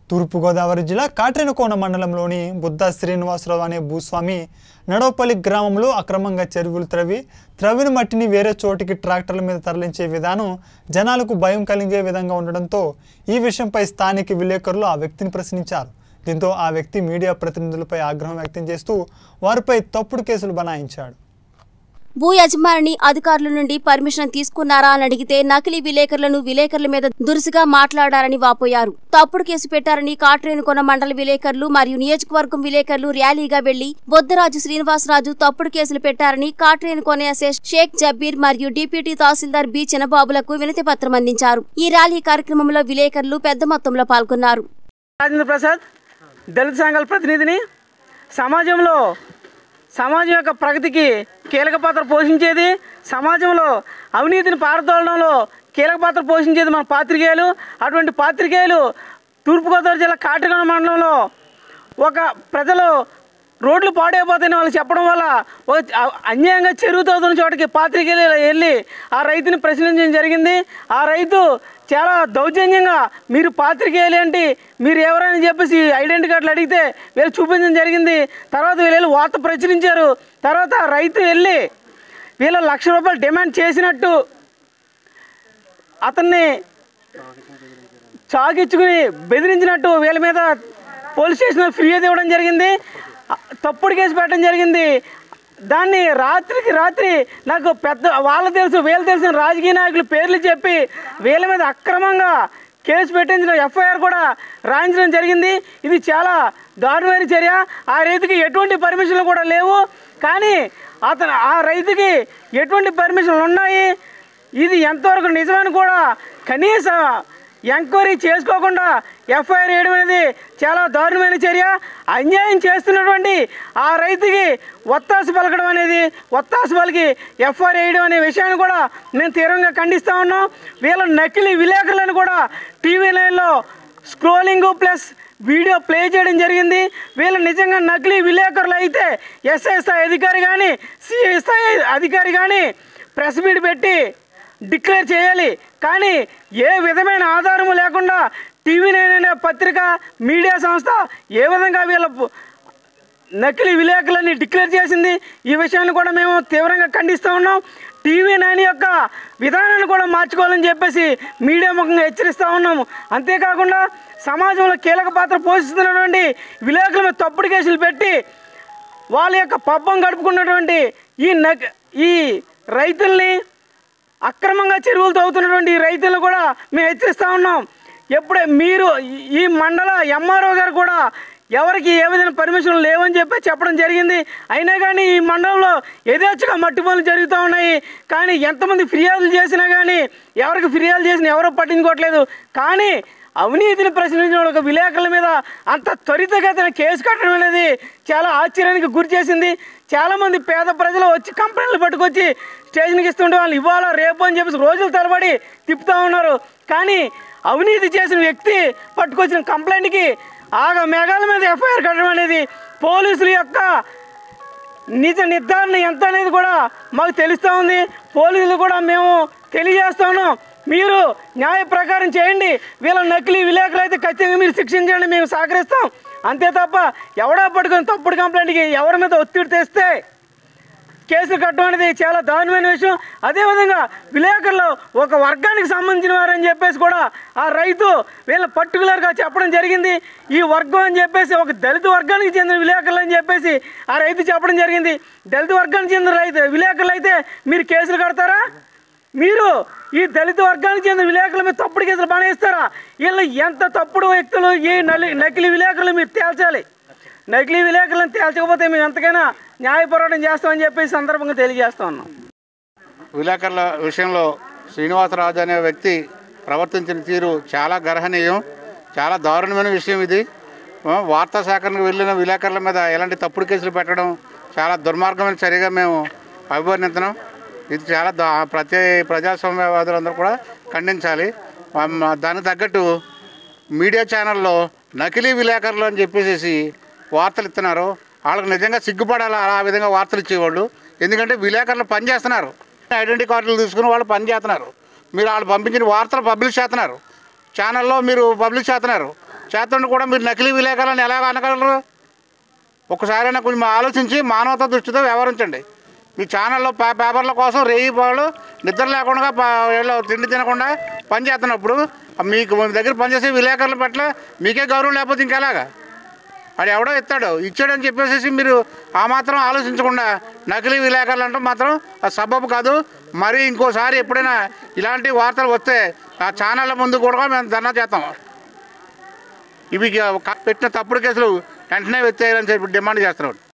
తూర్పుగోదావరి జిల్లా కాట్రేనకోన మండలంలోని బుద్ధ శ్రీనివాసరావు అనే భూస్వామి నడవపల్లి గ్రామంలో అక్రమంగా చెరువులు త్రవి త్రవిన మట్టిని వేరే చోటికి ట్రాక్టర్ల మీద తరలించే విధానం జనాలకు భయం కలిగే విధంగా ఉండడంతో ఈ విషయంపై స్థానిక విలేకరులు ఆ వ్యక్తిని ప్రశ్నించారు దీంతో ఆ వ్యక్తి మీడియా ప్రతినిధులపై ఆగ్రహం వ్యక్తం చేస్తూ వారిపై తప్పుడు కేసులు బనాయించాడు భూ యజమానిని అధికారుల నుండి పర్మిషన్ తీసుకున్నారా అని అడిగితే నకిలీ విలేకరులను విలేకరుల మీద దురుసుగా మాట్లాడారని వాపోయారు తప్పుడు కేసు పెట్టారని కాట్రేనుకొన మండల విలేకరులు మరియు నియోజకవర్గం విలేకరులు ర్యాలీగా వెళ్లి బొద్దరాజు శ్రీనివాసరాజు తప్పుడు కేసులు పెట్టారని కాట్రేనుకొన ఎస్ఏ షేక్ జబ్బీర్ మరియు డిప్యూటీ తహసీల్దార్ బి చిన్నబాబులకు వినతి పత్రం అందించారు ఈ ర్యాలీ కార్యక్రమంలో విలేకరులు పెద్ద మొత్తంలో పాల్గొన్నారు రాజేంద్ర ప్రసాద్ దళిత సంఘాల ప్రతినిధిని సమాజంలో సమాజం యొక్క ప్రగతికి కీలక పాత్ర పోషించేది సమాజంలో అవినీతిని పారదోలడంలో కీలక పాత్ర పోషించేది మన పాత్రికేయులు అటువంటి పాత్రికేయులు తూర్పుగోదావరి జిల్లా కాటగొండ మండలంలో ఒక ప్రజలు రోడ్లు పాడైపోతాయని వాళ్ళు చెప్పడం వల్ల ఒక అ- అన్యాయంగా చెరుగుతోతున్న చోటకి పాత్రికేయులు వెళ్ళి ఆ రైతుని ప్రశ్నించడం జరిగింది ఆ రైతు చాలా దౌర్జన్యంగా మీరు పాత్రికేయులు ఏంటి మీరు ఎవరైనా చెప్పేసి ఐడెంటిటీ కార్డులు అడిగితే వీళ్ళు చూపించడం జరిగింది తర్వాత వీళ్ళు వెళ్ళి వార్త ప్రచురించారు తర్వాత ఆ రైతు వెళ్ళి వీళ్ళు లక్ష రూపాయలు డిమాండ్ చేసినట్టు అతన్ని చాకిచ్చుకుని బెదిరించినట్టు వీళ్ళ మీద పోలీస్ స్టేషన్లో ఫిర్యాదు ఇవ్వడం జరిగింది ఆ, తప్పుడు కేసు పెట్టడం జరిగింది దాన్ని రాత్రికి రాత్రి నాకు పెద్ద వాళ్ళు తెలుసు వీళ్ళు తెలిసిన రాజకీయ నాయకులు పేర్లు చెప్పి వీళ్ళ మీద అక్రమంగా కేసు పెట్టించిన ఎఫ్ఐఆర్ కూడా రాయించడం జరిగింది ఇది చాలా దారుణమైన చర్య ఆ రైతుకి ఎటువంటి పర్మిషన్లు కూడా లేవు కానీ అతను ఆ రైతుకి ఎటువంటి పర్మిషన్లు ఉన్నాయి ఇది ఎంతవరకు నిజమని కూడా కనీసం ఎంక్వైరీ చేసుకోకుండా ఎఫ్ఐఆర్ వేయడం అనేది చాలా దారుణమైన చర్య అన్యాయం చేస్తున్నటువంటి ఆ రైతుకి ఒత్తాసు పలకడం అనేది ఒత్తాసు పలికి ఎఫ్ఐఆర్ వేయడం అనే విషయాన్ని కూడా నేను తీవ్రంగా ఖండిస్తూ ఉన్నాం వీళ్ళ నకిలీ విలేకరులను కూడా టీవీ నైన్లో స్క్రోలింగ్ ప్లస్ వీడియో ప్లే చేయడం జరిగింది వీళ్ళు నిజంగా నకిలీ విలేకరులు అయితే ఎస్ఐ స్థాయి అధికారి కానీ సిఐ స్థాయి అధికారి కానీ ప్రెస్ మీట్ పెట్టి డిక్లేర్ చేయాలి కానీ ఏ విధమైన ఆధారము లేకుండా టీవీ నైన్ అనే పత్రిక మీడియా సంస్థ ఏ విధంగా వీళ్ళ పు- నకిలీ విలేకరులని డిక్లేర్ చేసింది ఈ విషయాన్ని కూడా మేము తీవ్రంగా ఖండిస్తూ ఉన్నాం టీవీ నైన్ యొక్క విధానాన్ని కూడా మార్చుకోవాలని చెప్పేసి మీడియా ముఖంగా హెచ్చరిస్తూ ఉన్నాము అంతేకాకుండా సమాజంలో కీలక పాత్ర పోషిస్తున్నటువంటి విలేకరుల మీద తప్పుడు కేసులు పెట్టి వాళ్ళ యొక్క పబ్బం గడుపుకున్నటువంటి ఈ నక్ ఈ రైతుల్ని అక్రమంగా చెరువులు తవ్వుతున్నటువంటి ఈ రైతులను కూడా మేము హెచ్చరిస్తూ ఉన్నాం ఎప్పుడే మీరు ఈ- ఈ మండల ఎంఆర్ఓ గారు కూడా ఎవరికి ఏ విధమైన పర్మిషన్ లేవని చెప్పి చెప్పడం జరిగింది అయినా కానీ ఈ మండలంలో యథేచ్ఛగా మట్టి పనులు జరుగుతూ ఉన్నాయి కానీ ఎంతమంది ఫిర్యాదులు చేసినా కానీ ఎవరికి ఫిర్యాదు చేసినా ఎవరో పట్టించుకోవట్లేదు కానీ అవినీతిని ప్రశ్నించిన ఒక విలేకరుల మీద అంత త్వరితగతిన కేసు కట్టడం అనేది చాలా ఆశ్చర్యానికి గురి చేసింది చాలామంది పేద ప్రజలు వచ్చి కంప్లైంట్లు పట్టుకొచ్చి స్టేషన్కి ఇస్తుంటే వాళ్ళు ఇవాళ రేపు అని చెప్పేసి రోజులు తరబడి తిప్పుతూ ఉన్నారు కానీ అవినీతి చేసిన వ్యక్తి పట్టుకొచ్చిన కంప్లైంట్కి ఆగ మేఘాల మీద ఎఫ్ఐఆర్ కట్టడం అనేది పోలీసుల యొక్క నిజ నిర్ధారణ ఎంత అనేది కూడా మాకు తెలుస్తూ ఉంది పోలీసులు కూడా మేము తెలియజేస్తా ఉన్నాం మీరు న్యాయ ప్రకారం చేయండి వీళ్ళ నకిలీ విలేకరులు అయితే ఖచ్చితంగా మీరు శిక్షించండి మేము సహకరిస్తాం అంతే తప్ప ఎవడా పట్టుకొని తప్పుడు కంప్లైంట్కి ఎవరి మీద ఒత్తిడి తెస్తే కేసులు కట్టడం అనేది చాలా దారుణమైన విషయం అదేవిధంగా విలేకరులు ఒక వర్గానికి సంబంధించిన వారని చెప్పేసి కూడా ఆ రైతు వీళ్ళ పర్టికులర్గా చెప్పడం జరిగింది ఈ వర్గం అని చెప్పేసి ఒక దళిత వర్గానికి చెందిన విలేకరులు అని చెప్పేసి ఆ రైతు చెప్పడం జరిగింది దళిత వర్గానికి చెందిన రైతు విలేకరులు అయితే మీరు కేసులు కడతారా మీరు ఈ దళిత వర్గానికి చెందిన విలేకరుల మీద తప్పుడు కేసులు బానేస్తారా వీళ్ళు ఎంత తప్పుడు వ్యక్తులు ఈ నలి నకిలీ విలేకరులు మీరు తేల్చాలి నకిలీ విలేకరులను తేల్చకపోతే మేము ఎంతకైనా న్యాయ పోరాటం చేస్తామని చెప్పి ఈ సందర్భంగా తెలియజేస్తా ఉన్నాం విలేకరుల విషయంలో శ్రీనివాసరాజు అనే వ్యక్తి ప్రవర్తించిన తీరు చాలా గర్హనీయం చాలా దారుణమైన విషయం ఇది ఆ, వార్తా సేకరణకు వెళ్ళిన విలేకరుల మీద ఎలాంటి తప్పుడు కేసులు పెట్టడం చాలా దుర్మార్గమైన చర్యగా మేము అభివర్ణిస్తున్నాం ఇది చాలా దా ప్రతి ప్రజాస్వామ్యవాదులందరూ కూడా ఖండించాలి ఆ, మ- దానికి తగ్గట్టు మీడియా ఛానల్లో నకిలీ విలేకరులు అని చెప్పేసి వార్తలు ఇస్తున్నారు వాళ్ళకి నిజంగా సిగ్గుపడాలి ఆ విధంగా వార్తలు ఇచ్చేవాళ్ళు ఎందుకంటే విలేకరులు పనిచేస్తున్నారు ఐడెంటిటీ కార్డులు తీసుకుని వాళ్ళు పనిచేస్తున్నారు మీరు వాళ్ళు పంపించిన వార్తలు పబ్లిష్ చేస్తున్నారు ఛానల్లో మీరు పబ్లిష్ చేస్తున్నారు చేతండి కూడా మీరు నకిలీ విలేకరులను ఎలాగ అనగలరు ఒకసారైనా కొంచెం ఆలోచించి మానవతా దృష్టితో వ్యవహరించండి మీ ఛానల్లో పే పేపర్ల కోసం రేయి పాలు నిద్ర లేకుండా ప- వీళ్ళు తిండి తినకుండా పని చేస్తున్నప్పుడు మీకు మీ దగ్గర పనిచేసే విలేకరుల పట్ల మీకే గౌరవం లేకపోతే ఇంకెలాగా వాడు ఎవడో ఇస్తాడు ఇచ్చాడని చెప్పేసి మీరు ఆ మాత్రం ఆలోచించకుండా నకిలీ విలేకరులు అంటే మాత్రం అది సబబు కాదు మరి ఇంకోసారి ఎప్పుడైనా ఇలాంటి వార్తలు వస్తే ఆ ఛానళ్ళ ముందు కూడా మేము ధర్నా చేస్తాం ఇవి క- పెట్టిన తప్పుడు కేసులు వెంటనే ఎత్తేయాలని చెప్పి డిమాండ్ చేస్తున్నాం